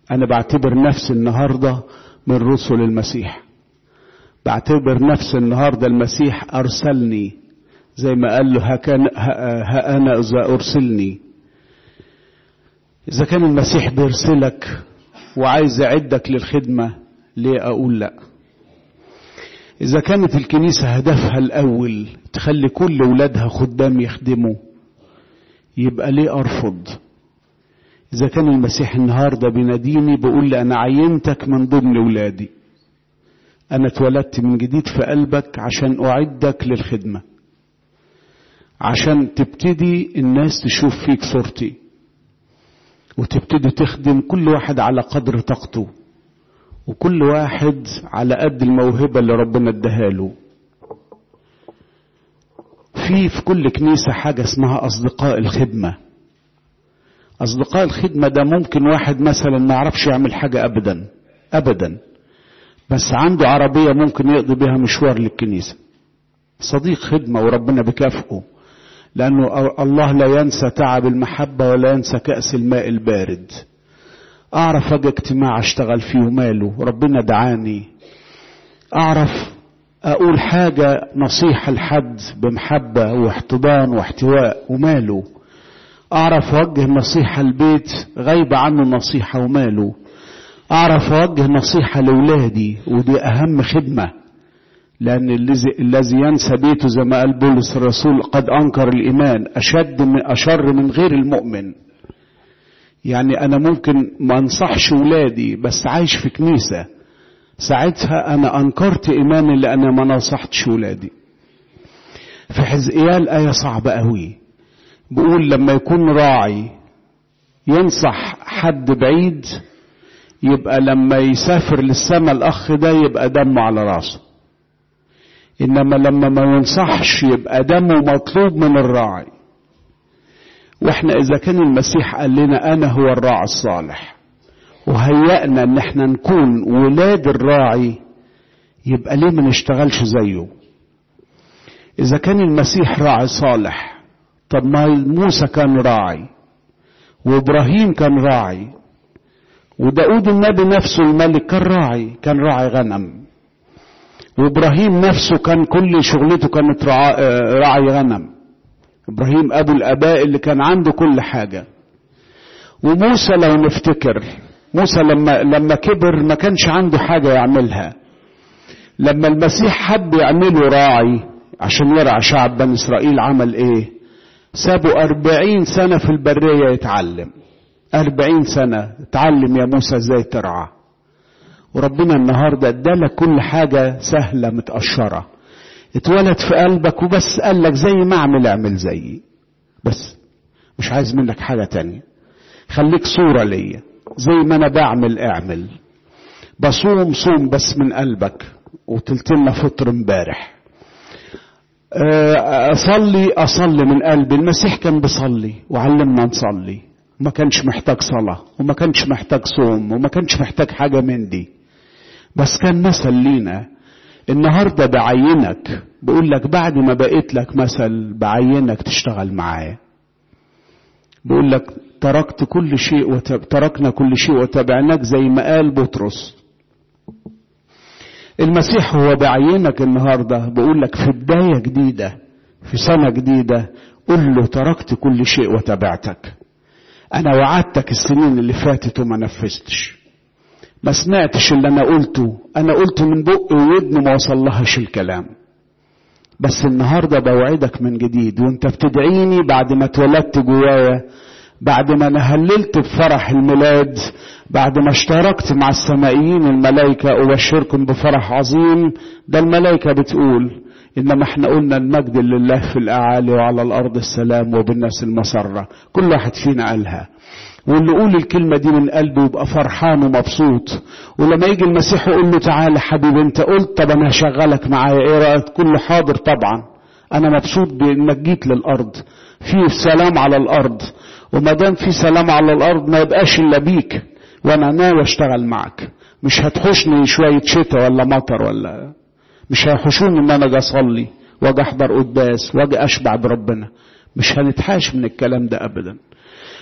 أنا بعتبر نفسي النهاردة من رسل المسيح بعتبر نفسي النهاردة المسيح أرسلني زي ما قال له ها, كان ها أنا إذا أرسلني إذا كان المسيح بيرسلك وعايز يعدك للخدمة ليه أقول لأ إذا كانت الكنيسة هدفها الأول تخلي كل ولادها خدام يخدموا يبقى ليه أرفض إذا كان المسيح النهاردة بيناديني بيقول لي أنا عينتك من ضمن ولادي أنا اتولدت من جديد في قلبك عشان أعدك للخدمة عشان تبتدي الناس تشوف فيك صورتي وتبتدي تخدم كل واحد على قدر طاقته وكل واحد على قد الموهبة اللي ربنا اداها له في في كل كنيسة حاجة اسمها أصدقاء الخدمة أصدقاء الخدمة ده ممكن واحد مثلا ما يعرفش يعمل حاجة أبدا أبدا بس عنده عربية ممكن يقضي بها مشوار للكنيسة صديق خدمة وربنا بكافئه لأنه الله لا ينسى تعب المحبة ولا ينسى كأس الماء البارد أعرف أجي اجتماع أشتغل فيه وماله ربنا دعاني أعرف أقول حاجة نصيحة لحد بمحبة واحتضان واحتواء وماله أعرف أوجه نصيحة البيت غايبة عنه نصيحة وماله أعرف أوجه نصيحة لأولادي ودي أهم خدمة لأن الذي ينسى بيته زي ما قال بولس الرسول قد أنكر الإيمان أشد من أشر من غير المؤمن يعني أنا ممكن ما أنصحش ولادي بس عايش في كنيسة ساعتها أنا أنكرت إيماني لأن ما نصحتش ولادي في حزقيال آية صعبة قوي بيقول لما يكون راعي ينصح حد بعيد يبقى لما يسافر للسماء الأخ ده يبقى دمه على راسه إنما لما ما ينصحش يبقى دمه مطلوب من الراعي واحنا إذا كان المسيح قال لنا أنا هو الراعي الصالح وهيأنا إن احنا نكون ولاد الراعي يبقى ليه ما نشتغلش زيه إذا كان المسيح راعي صالح طب ما موسى كان راعي وإبراهيم كان راعي وداود النبي نفسه الملك كان راعي كان راعي غنم وابراهيم نفسه كان كل شغلته كانت راعي غنم ابراهيم ابو الاباء اللي كان عنده كل حاجه وموسى لو نفتكر موسى لما لما كبر ما كانش عنده حاجه يعملها لما المسيح حب يعمله راعي عشان يرعى شعب بني اسرائيل عمل ايه سابوا أربعين سنة في البرية يتعلم أربعين سنة اتعلم يا موسى ازاي ترعى وربنا النهاردة ادالك كل حاجة سهلة متقشرة اتولد في قلبك وبس قالك زي ما اعمل اعمل زيي بس مش عايز منك حاجة تانية خليك صورة ليا زي ما انا بعمل اعمل بصوم صوم بس من قلبك وتلتنا فطر امبارح اصلي اصلي من قلبي المسيح كان بيصلي وعلمنا نصلي وما كانش محتاج صلاة وما كانش محتاج صوم وما كانش محتاج حاجة من دي بس كان مثل لينا النهاردة بعينك بقول لك بعد ما بقيت لك مثل بعينك تشتغل معايا بقول لك تركت كل شيء وتب... تركنا كل شيء وتبعناك زي ما قال بطرس المسيح هو بعينك النهاردة بقول لك في بداية جديدة في سنة جديدة قل له تركت كل شيء وتبعتك أنا وعدتك السنين اللي فاتت وما نفذتش ما سمعتش اللي أنا قلته أنا قلته من بق وودن ما وصلهاش الكلام بس النهاردة بوعدك من جديد وانت بتدعيني بعد ما اتولدت جوايا بعد ما انا هللت بفرح الميلاد بعد ما اشتركت مع السمائيين الملائكة أبشركم بفرح عظيم ده الملائكة بتقول إنما احنا قلنا المجد لله في الأعالي وعلى الأرض السلام وبالناس المسرة كل واحد فينا قالها واللي يقول الكلمة دي من قلبه يبقى فرحان ومبسوط ولما يجي المسيح يقول له تعالى حبيبي انت قلت طب انا هشغلك معايا ايه رأيك كله حاضر طبعا انا مبسوط بانك جيت للارض في سلام على الارض وما دام في سلام على الارض ما يبقاش الا بيك وانا ناوي اشتغل معك مش هتحوشني شوية شتاء ولا مطر ولا مش هيحوشوني ان انا اجي اصلي واجي احضر قداس واجي اشبع بربنا مش هنتحاش من الكلام ده ابدا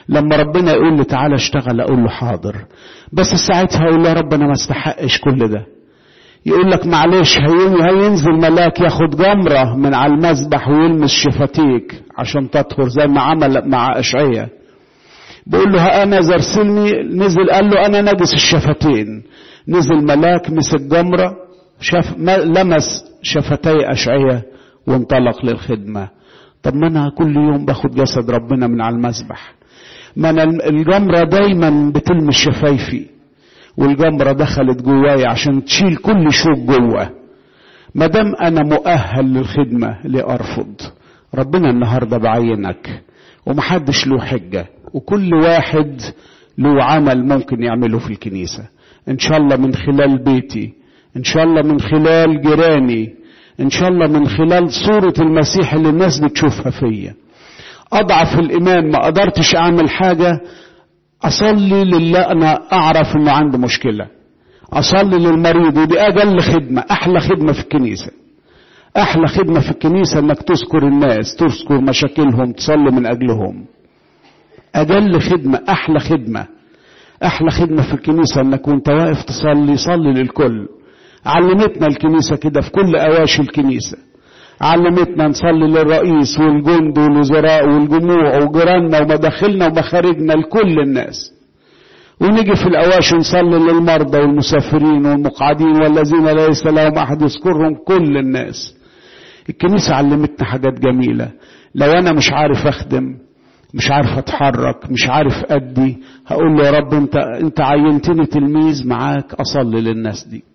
لما ربنا يقول لي تعالى اشتغل اقول له حاضر بس ساعتها اقول له يا رب انا ما استحقش كل ده يقول لك معلش هينزل ملاك ياخد جمرة من على المذبح ويلمس شفتيك عشان تطهر زي ما عمل مع أشعية بيقول له أنا زرسلني نزل قال له أنا نجس الشفتين نزل ملاك مسك جمرة شاف لمس شفتي أشعية وانطلق للخدمة طب ما أنا كل يوم باخد جسد ربنا من على المذبح ما أنا الجمرة دايما بتلمس شفايفي والجمرة دخلت جوايا عشان تشيل كل شوك جوه ما دام انا مؤهل للخدمة لارفض ربنا النهاردة بعينك ومحدش له حجة وكل واحد له عمل ممكن يعمله في الكنيسة ان شاء الله من خلال بيتي ان شاء الله من خلال جيراني ان شاء الله من خلال صورة المسيح اللي الناس بتشوفها فيا اضعف الايمان ما قدرتش اعمل حاجة اصلي لله انا اعرف انه عنده مشكلة اصلي للمريض ودي اجل خدمة احلى خدمة في الكنيسة احلى خدمة في الكنيسة انك تذكر الناس تذكر مشاكلهم تصلي من اجلهم اجل خدمة احلى خدمة احلى خدمة في الكنيسة انك وانت واقف تصلي صلي للكل علمتنا الكنيسة كده في كل اواشي الكنيسة علمتنا نصلي للرئيس والجند والوزراء والجموع وجيراننا ومداخلنا ومخارجنا لكل الناس ونيجي في الأواشي نصلي للمرضى والمسافرين والمقعدين والذين ليس لهم أحد يذكرهم كل الناس الكنيسة علمتنا حاجات جميلة لو أنا مش عارف أخدم مش عارف أتحرك مش عارف أدي هقول له يا رب أنت أنت عينتني تلميذ معاك أصلي للناس دي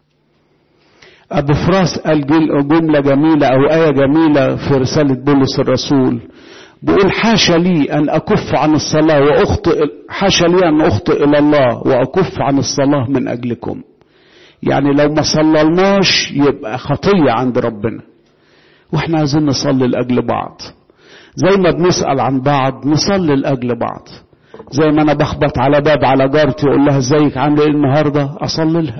أبو فراس قال جملة جميلة أو آية جميلة في رسالة بولس الرسول بيقول حاشا لي أن أكف عن الصلاة وأخطئ حاشا لي أن أخطئ إلى الله وأكف عن الصلاة من أجلكم يعني لو ما صللناش يبقى خطية عند ربنا واحنا عايزين نصلي لأجل بعض زي ما بنسأل عن بعض نصلي لأجل بعض زي ما أنا بخبط على باب على جارتي أقول لها ازيك عاملة إيه النهاردة أصلي لها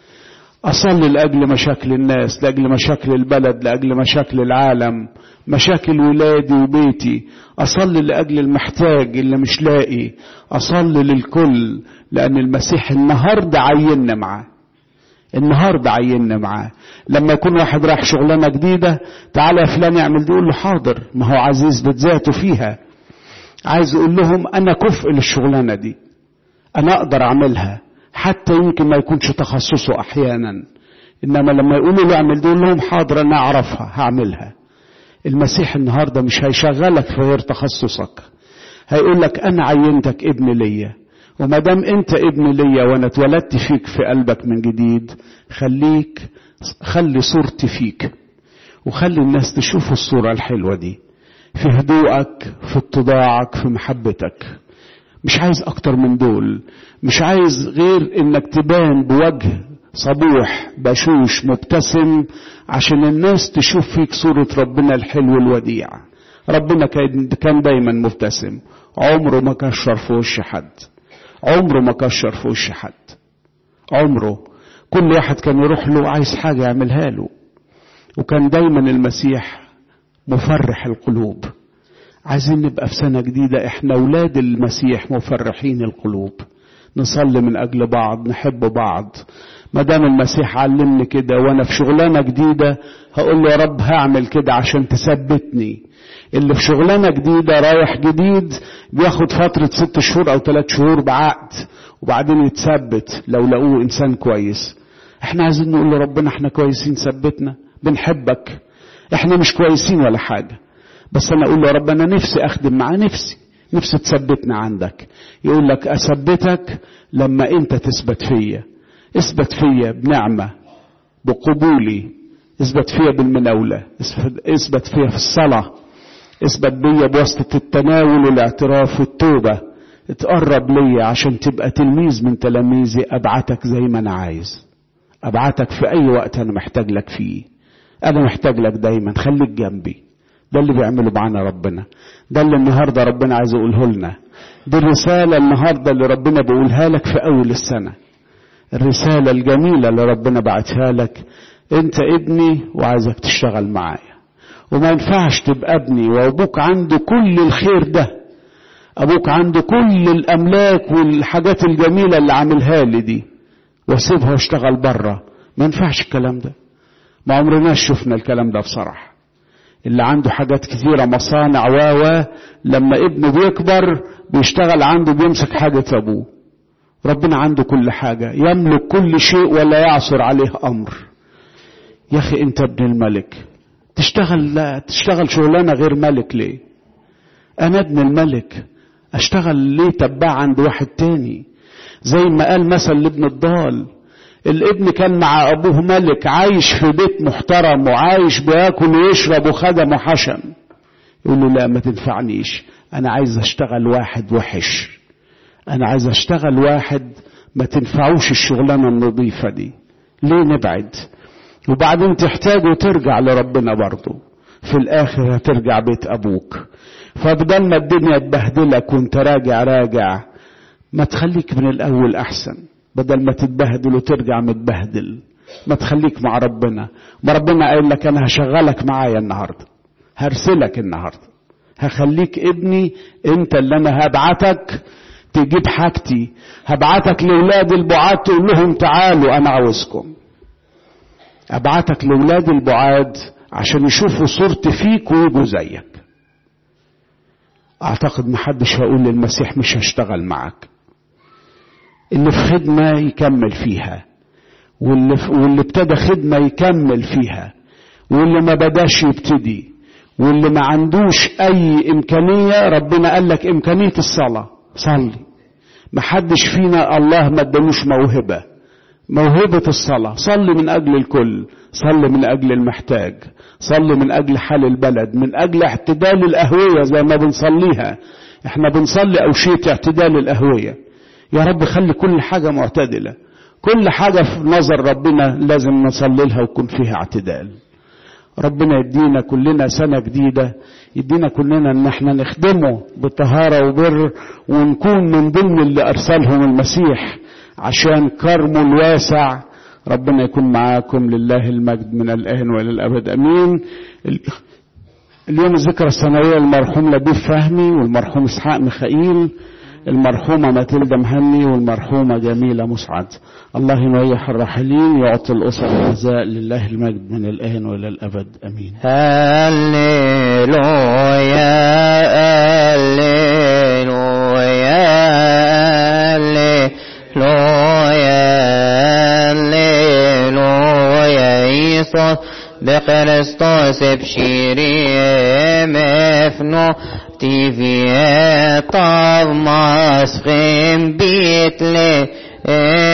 أصلي لأجل مشاكل الناس لأجل مشاكل البلد لأجل مشاكل العالم مشاكل ولادي وبيتي أصلي لأجل المحتاج اللي مش لاقي أصلي للكل لأن المسيح النهاردة عيننا معاه النهاردة عيننا معاه لما يكون واحد رايح شغلانة جديدة تعالى يا فلان يعمل دي يقول له حاضر ما هو عزيز بذاته فيها عايز يقول لهم أنا كفء للشغلانة دي أنا أقدر أعملها حتى يمكن ما يكونش تخصصه احيانا انما لما يقولوا له اعمل دول لهم حاضر انا اعرفها هعملها المسيح النهارده مش هيشغلك في غير تخصصك هيقول لك انا عينتك ابن ليا وما دام انت ابن ليا وانا اتولدت فيك في قلبك من جديد خليك خلي صورتي فيك وخلي الناس تشوف الصورة الحلوة دي في هدوءك في اتضاعك في محبتك مش عايز اكتر من دول مش عايز غير انك تبان بوجه صبوح بشوش مبتسم عشان الناس تشوف فيك صورة ربنا الحلو الوديع ربنا كان دايما مبتسم عمره ما كشر في وش حد عمره ما كشر في وش حد عمره كل واحد كان يروح له عايز حاجة يعملها له وكان دايما المسيح مفرح القلوب عايزين نبقى في سنة جديدة احنا اولاد المسيح مفرحين القلوب نصلي من اجل بعض نحب بعض ما دام المسيح علمني كده وانا في شغلانة جديدة هقول له يا رب هعمل كده عشان تثبتني اللي في شغلانة جديدة رايح جديد بياخد فترة ست شهور او ثلاث شهور بعقد وبعدين يتثبت لو لقوه انسان كويس احنا عايزين نقول لربنا احنا كويسين ثبتنا بنحبك احنا مش كويسين ولا حاجه بس انا اقول له يا رب انا نفسي اخدم معاه نفسي نفسي تثبتنا عندك يقول لك اثبتك لما انت تثبت فيا اثبت فيا بنعمه بقبولي اثبت فيا بالمناوله اثبت فيا في الصلاه اثبت بيا بواسطه التناول والاعتراف والتوبه اتقرب ليا عشان تبقى تلميذ من تلاميذي ابعتك زي ما انا عايز ابعتك في اي وقت انا محتاج لك فيه انا محتاج لك دايما خليك جنبي ده اللي بيعمله معانا ربنا ده اللي النهاردة ربنا عايز يقوله لنا دي الرسالة النهاردة اللي ربنا بيقولها لك في أول السنة الرسالة الجميلة اللي ربنا بعتها لك انت ابني وعايزك تشتغل معايا وما ينفعش تبقى ابني وابوك عنده كل الخير ده ابوك عنده كل الاملاك والحاجات الجميله اللي عاملها لي دي واسيبها واشتغل بره ما ينفعش الكلام ده ما عمرناش شفنا الكلام ده بصراحه اللي عنده حاجات كثيره مصانع و لما ابنه بيكبر بيشتغل عنده بيمسك حاجه ابوه ربنا عنده كل حاجه يملك كل شيء ولا يعثر عليه امر يا اخي انت ابن الملك تشتغل لا تشتغل شغلانه غير ملك ليه انا ابن الملك اشتغل ليه تبع عند واحد تاني زي ما قال مثل لابن الضال الابن كان مع ابوه ملك عايش في بيت محترم وعايش بياكل ويشرب وخدم وحشم يقول له لا ما تنفعنيش انا عايز اشتغل واحد وحش انا عايز اشتغل واحد ما تنفعوش الشغلانه النظيفه دي ليه نبعد وبعدين تحتاج وترجع لربنا برضه في الاخر هترجع بيت ابوك فبدل ما الدنيا تبهدلك وانت راجع راجع ما تخليك من الاول احسن بدل ما تتبهدل وترجع متبهدل ما تخليك مع ربنا ما ربنا قايل لك انا هشغلك معايا النهارده هرسلك النهارده هخليك ابني انت اللي انا هبعتك تجيب حاجتي هبعتك لاولاد البعاد تقول لهم تعالوا انا عاوزكم ابعتك لاولاد البعاد عشان يشوفوا صورتي فيك ويجوا زيك اعتقد محدش هيقول للمسيح مش هشتغل معك اللي في خدمة يكمل فيها واللي, واللي ابتدى خدمة يكمل فيها واللي ما بداش يبتدي واللي ما عندوش اي امكانية ربنا قال لك امكانية الصلاة صلي ما حدش فينا الله ما ادالوش موهبة موهبة الصلاة صلي من اجل الكل صلي من اجل المحتاج صلي من اجل حال البلد من اجل اعتدال الاهوية زي ما بنصليها احنا بنصلي اوشية اعتدال الاهوية يا رب خلي كل حاجة معتدلة كل حاجة في نظر ربنا لازم نصلي لها ويكون فيها اعتدال ربنا يدينا كلنا سنة جديدة يدينا كلنا ان احنا نخدمه بطهارة وبر ونكون من ضمن اللي ارسلهم المسيح عشان كرمه الواسع ربنا يكون معاكم لله المجد من الآن وإلى الأبد أمين اليوم الذكرى السنوية المرحوم لبيب فهمي والمرحوم إسحاق ميخائيل المرحومة ماتيلدا مهني والمرحومة جميلة مسعد الله ينيح الراحلين يعطي الأسر العزاء لله المجد من الآن وإلى الأبد أمين هللويا هللويا هللويا هللويا يسوع بكريستوس بشيري مفنو تيفي طاب ماسخين بيت لي